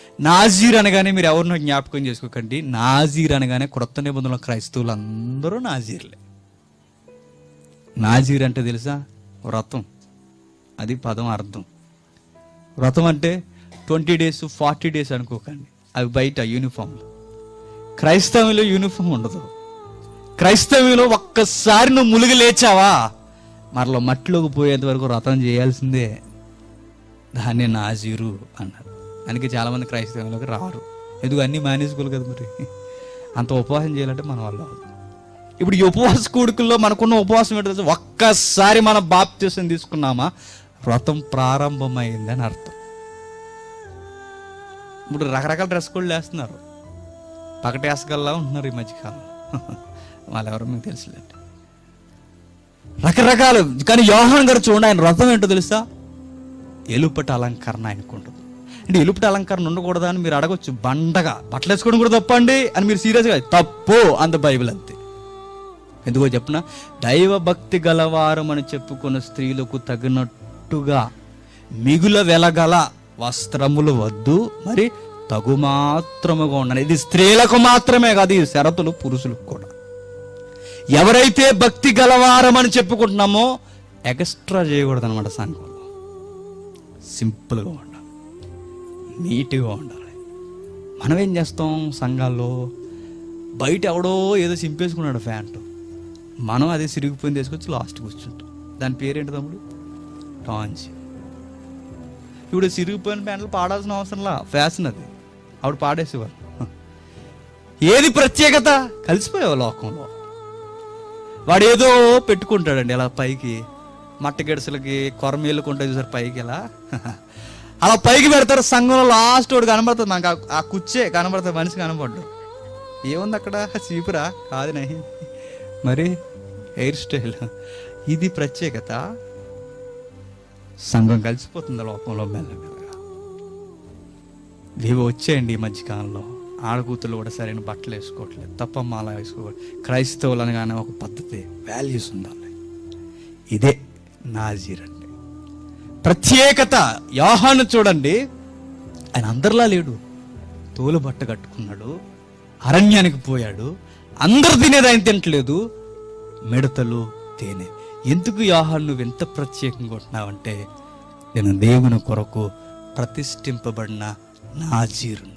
నాజీర్ అనగానే మీరు ఎవరినో జ్ఞాపకం చేసుకోకండి నాజీర్ అనగానే క్రొత్త నిబంధనల క్రైస్తవులు అందరూ నాజీర్లే నాజీర్ అంటే తెలుసా వ్రతం అది పదం అర్థం వ్రతం అంటే ట్వంటీ డేస్ ఫార్టీ డేస్ అనుకోకండి అవి బయట యూనిఫామ్లు క్రైస్తవంలో యూనిఫామ్ ఉండదు క్రైస్తవంలో ఒక్కసారి నువ్వు ములిగి లేచావా మరలా మట్టిలోకి పోయేంత వరకు వ్రతం చేయాల్సిందే దాన్ని నాజీరు అన్నారు అందుకే చాలామంది క్రైస్తవంలోకి రారు ఎందుకు అన్నీ మానేసుకోవాలి కదా మరి అంత ఉపవాసం చేయాలంటే మన వల్ల అవ్వదు ఇప్పుడు ఈ ఉపవాస కూడుకుల్లో మనకున్న ఉపవాసం ఏంటో తెలుసా? ఒక్కసారి మన బాప్తీసం తీసుకున్నామా వ్రతం ప్రారంభమైందని అర్థం ఇప్పుడు రకరకాల డ్రెస్ కోడ్లు వేస్తున్నారు పకటేసగల్లా ఉంటున్నారు ఈ మధ్యకాలం వాళ్ళు ఎవరో మీకు తెలుసులేండి రకరకాలు కానీ యోహాన్ గారు చూడండి ఆయన వ్రతం ఏంటో తెలుసా ఎలుపటి అలంకరణ ఆయనకు ఉంటుంది అంటే ఎలుపటి అలంకరణ ఉండకూడదా అని మీరు అడగొచ్చు బండగా బట్టలు వేసుకోవడం కూడా తప్పండి అని మీరు సీరియస్గా తప్పు అంత బైబిల్ అంతే ఎందుకో చెప్పిన దైవ భక్తి గలవారం అని చెప్పుకున్న స్త్రీలకు తగినట్టుగా మిగుల వెలగల వస్త్రములు వద్దు మరి తగు మాత్రముగా ఉండాలి ఇది స్త్రీలకు మాత్రమే కాదు ఈ షరతులు పురుషులకు కూడా ఎవరైతే భక్తి గలవారం అని చెప్పుకుంటున్నామో ఎక్స్ట్రా చేయకూడదు అనమాట సంఘంలో సింపుల్గా ఉండాలి నీట్గా ఉండాలి మనం ఏం చేస్తాం సంఘాల్లో బయట ఎవడో ఏదో సింపేసుకున్నాడు ప్యాంటు మనం అదే సిరిగిపోయింది తీసుకొచ్చి లాస్ట్ కూర్చుంటాం దాని పేరేంటి తమ్ముడు టాంచి ఇప్పుడు సిరిగిపోయిన ప్యాంట్లు పాడాల్సిన అవసరంలా ఫ్యాషన్ అది ఆవిడ పాడేసేవారు ఏది ప్రత్యేకత కలిసిపోయావు లోకంలో వాడు ఏదో పెట్టుకుంటాడండి ఇలా పైకి మట్ట గిడసలకి కొరమేళ్ళకు ఉంటాయి చూసారు పైకి ఇలా అలా పైకి పెడతారు సంఘంలో లాస్ట్ వాడు కనబడుతుంది నాకు ఆ- ఆ కుచ్చే కనబడుతుంది మనిషి కనబడ్డు ఏముంది అక్కడ చీపురా కాదు నహి మరి హెయిర్ స్టైల్ ఇది ప్రత్యేకత సంఘం కలిసిపోతుంది లోకంలో మెల్లమెల్లగా ఇవి వచ్చేయండి ఈ మధ్యకాలంలో ఆడకూతులు కూడా సరైన బట్టలు వేసుకోవట్లేదు తప్ప అలా వేసుకోవాలి క్రైస్తవులు అనగానే ఒక పద్ధతి వాల్యూస్ ఉండాలి ఇదే నాజీర్ అంటే ప్రత్యేకత యోహాను చూడండి ఆయన అందరిలా లేడు తోలు బట్ట కట్టుకున్నాడు అరణ్యానికి పోయాడు అందరు తినేది ఆయన తింటలేదు మిడతలు తేనె ఎందుకు యోహాను నువ్వు ఎంత ప్రత్యేకంగా ఉంటున్నావంటే నేను దేవుని కొరకు ప్రతిష్ఠింపబడిన నాజీరును